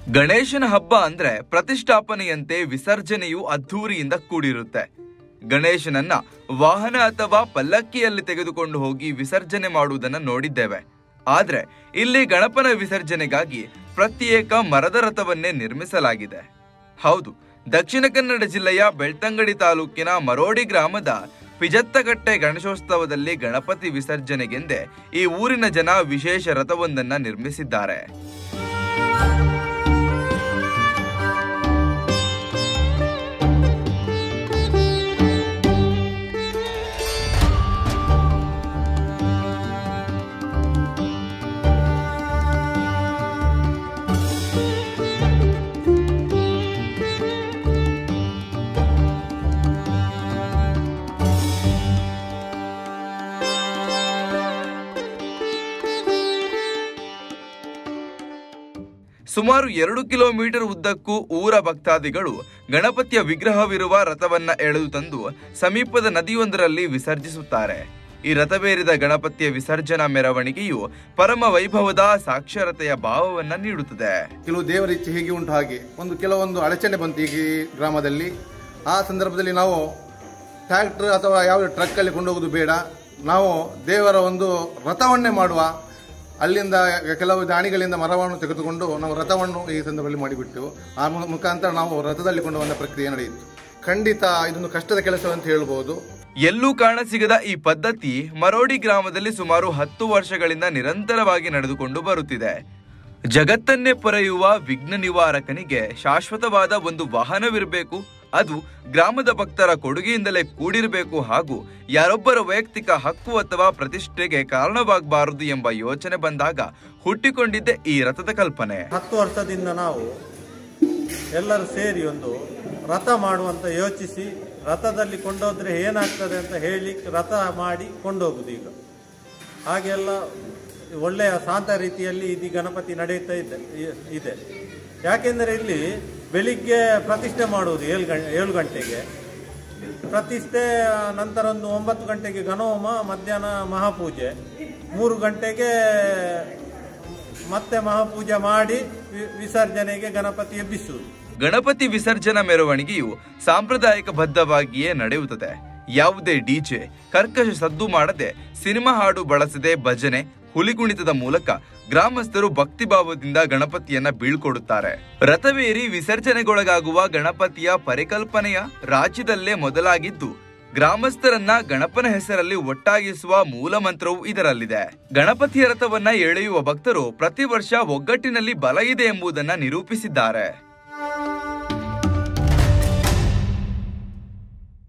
ಗಣೇಶನ ಹಬ್ಬ ಅಂದ್ರೆ ಪ್ರತಿಷ್ಠಾಪನೆಯಂತೆ ವಿಸರ್ಜನೆಯು ಅದ್ಧೂರಿಯಿಂದ ಕೂಡಿರುತ್ತೆ ಗಣೇಶನನ್ನ ವಾಹನ ಅಥವಾ ಪಲ್ಲಕ್ಕಿಯಲ್ಲಿ ತೆಗೆದುಕೊಂಡು ಹೋಗಿ ವಿಸರ್ಜನೆ ಮಾಡುವುದನ್ನ ನೋಡಿದ್ದೇವೆ ಆದ್ರೆ ಇಲ್ಲಿ ಗಣಪನ ವಿಸರ್ಜನೆಗಾಗಿ ಪ್ರತ್ಯೇಕ ಮರದ ರಥವನ್ನೇ ನಿರ್ಮಿಸಲಾಗಿದೆ ಹೌದು ದಕ್ಷಿಣ ಕನ್ನಡ ಜಿಲ್ಲೆಯ ಬೆಳ್ತಂಗಡಿ ತಾಲೂಕಿನ ಮರೋಡಿ ಗ್ರಾಮದ ಪಿಜತ್ತಕಟ್ಟೆ ಗಣೇಶೋತ್ಸವದಲ್ಲಿ ಗಣಪತಿ ವಿಸರ್ಜನೆಗೆಂದೇ ಈ ಊರಿನ ಜನ ವಿಶೇಷ ರಥವೊಂದನ್ನ ನಿರ್ಮಿಸಿದ್ದಾರೆ ಸುಮಾರು ಎರಡು ಕಿಲೋಮೀಟರ್ ಉದ್ದಕ್ಕೂ ಊರ ಭಕ್ತಾದಿಗಳು ಗಣಪತಿಯ ವಿಗ್ರಹವಿರುವ ರಥವನ್ನ ಎಳೆದು ತಂದು ಸಮೀಪದ ನದಿಯೊಂದರಲ್ಲಿ ವಿಸರ್ಜಿಸುತ್ತಾರೆ ಈ ರಥವೇರಿದ ಗಣಪತಿಯ ವಿಸರ್ಜನಾ ಮೆರವಣಿಗೆಯು ಪರಮ ವೈಭವದ ಸಾಕ್ಷರತೆಯ ಭಾವವನ್ನ ನೀಡುತ್ತದೆ ಕೆಲವು ದೇವರ ಇಚ್ಛೆ ಹೇಗೆ ಉಂಟು ಹಾಗೆ ಒಂದು ಕೆಲವೊಂದು ಅಡಚಣೆ ಬಂತು ಈಗ ಈ ಗ್ರಾಮದಲ್ಲಿ ಆ ಸಂದರ್ಭದಲ್ಲಿ ನಾವು ಟ್ರ್ಯಾಕ್ಟರ್ ಅಥವಾ ಯಾವ ಟ್ರಕ್ಕಲ್ಲಿ ಕೊಂಡೋಗೋದು ಬೇಡ ನಾವು ದೇವರ ಒಂದು ರಥವನ್ನೇ ಮಾಡುವ ಅಲ್ಲಿಂದ ಕೆಲವು ದಾಣಿಗಳಿಂದ ಮರವನ್ನು ತೆಗೆದುಕೊಂಡು ನಾವು ರಥವನ್ನು ಈ ಸಂದರ್ಭದಲ್ಲಿ ಮಾಡಿಬಿಟ್ಟು ಆ ಮು- ಮುಖಾಂತರ ನಾವು ರಥದಲ್ಲಿ ಕೊಂಡು ಬಂದ ಪ್ರಕ್ರಿಯೆ ನಡೆಯಿತು ಖಂಡಿತ ಇದೊಂದು ಕಷ್ಟದ ಕೆಲಸ ಅಂತ ಹೇಳ್ಬೋದು ಎಲ್ಲೂ ಕಾಣಸಿಗದ ಈ ಪದ್ಧತಿ ಮರೋಡಿ ಗ್ರಾಮದಲ್ಲಿ ಸುಮಾರು ಹತ್ತು ವರ್ಷಗಳಿಂದ ನಿರಂತರವಾಗಿ ನಡೆದುಕೊಂಡು ಬರುತ್ತಿದೆ ಜಗತ್ತನ್ನೇ ಪೊರೆಯುವ ವಿಘ್ನ ನಿವಾರಕನಿಗೆ ಶಾಶ್ವತವಾದ ಒಂದು ವಾಹನವಿರಬೇಕು ಅದು ಗ್ರಾಮದ ಭಕ್ತರ ಕೊಡುಗೆಯಿಂದಲೇ ಕೂಡಿರಬೇಕು ಹಾಗೂ ಯಾರೊಬ್ಬರ ವೈಯಕ್ತಿಕ ಹಕ್ಕು ಅಥವಾ ಪ್ರತಿಷ್ಠೆಗೆ ಕಾರಣವಾಗಬಾರದು ಎಂಬ ಯೋಚನೆ ಬಂದಾಗ ಹುಟ್ಟಿಕೊಂಡಿದ್ದೆ ಈ ರಥದ ಕಲ್ಪನೆ ಹತ್ತು ವರ್ಷದಿಂದ ನಾವು ಎಲ್ಲರೂ ಸೇರಿ ಒಂದು ರಥ ಮಾಡುವಂತ ಯೋಚಿಸಿ ರಥದಲ್ಲಿ ಕೊಂಡೋದ್ರೆ ಏನಾಗ್ತದೆ ಅಂತ ಹೇಳಿ ರಥ ಮಾಡಿ ಕೊಂಡೋಗುದು ಈಗ ಹಾಗೆಲ್ಲ ಒಳ್ಳೆಯ ಶಾಂತ ರೀತಿಯಲ್ಲಿ ಇದು ಗಣಪತಿ ನಡೆಯುತ್ತಾ ಇದೆ ಇ- ಇದೆ ಯಾಕೆಂದರೆ ಇಲ್ಲಿ ಬೆಳಿಗ್ಗೆ ಪ್ರತಿಷ್ಠೆ ಮಾಡುವುದು ಏಳು ಗಂಟೆ ಏಳು ಗಂಟೆಗೆ ಪ್ರತಿಷ್ಠೆ ನಂತರ ಒಂದು ಒಂಬತ್ತು ಗಂಟೆಗೆ ಗಣೋಮ ಮಧ್ಯಾಹ್ನ ಮಹಾಪೂಜೆ ಮೂರು ಗಂಟೆಗೆ ಮತ್ತೆ ಮಹಾಪೂಜೆ ಮಾಡಿ ವಿ- ವಿಸರ್ಜನೆಗೆ ಗಣಪತಿ ಎಬ್ಬಿಸುವುದು ಗಣಪತಿ ವಿಸರ್ಜನಾ ಮೆರವಣಿಗೆಯು ಸಾಂಪ್ರದಾಯಿಕ ಬದ್ಧವಾಗಿಯೇ ನಡೆಯುತ್ತದೆ ಯಾವುದೇ ಡಿಜೆ ಕರ್ಕಶ ಸದ್ದು ಮಾಡದೆ ಸಿನಿಮಾ ಹಾಡು ಬಳಸದೆ ಭಜನೆ ಹುಲಿಗುಣಿತದ ಮೂಲಕ ಗ್ರಾಮಸ್ಥರು ಭಕ್ತಿಭಾವದಿಂದ ಗಣಪತಿಯನ್ನ ಬೀಳ್ಕೊಡುತ್ತಾರೆ ರಥವೇರಿ ವಿಸರ್ಜನೆಗೊಳಗಾಗುವ ಗಣಪತಿಯ ಪರಿಕಲ್ಪನೆಯ ರಾಜ್ಯದಲ್ಲೇ ಮೊದಲಾಗಿದ್ದು ಗ್ರಾಮಸ್ಥರನ್ನ ಗಣಪನ ಹೆಸರಲ್ಲಿ ಒಟ್ಟಾಗಿಸುವ ಮೂಲ ಮಂತ್ರವೂ ಇದರಲ್ಲಿದೆ ಗಣಪತಿಯ ರಥವನ್ನ ಎಳೆಯುವ ಭಕ್ತರು ಪ್ರತಿ ವರ್ಷ ಒಗ್ಗಟ್ಟಿನಲ್ಲಿ ಬಲ ಇದೆ ಎಂಬುದನ್ನ ನಿರೂಪಿಸಿದ್ದಾರೆ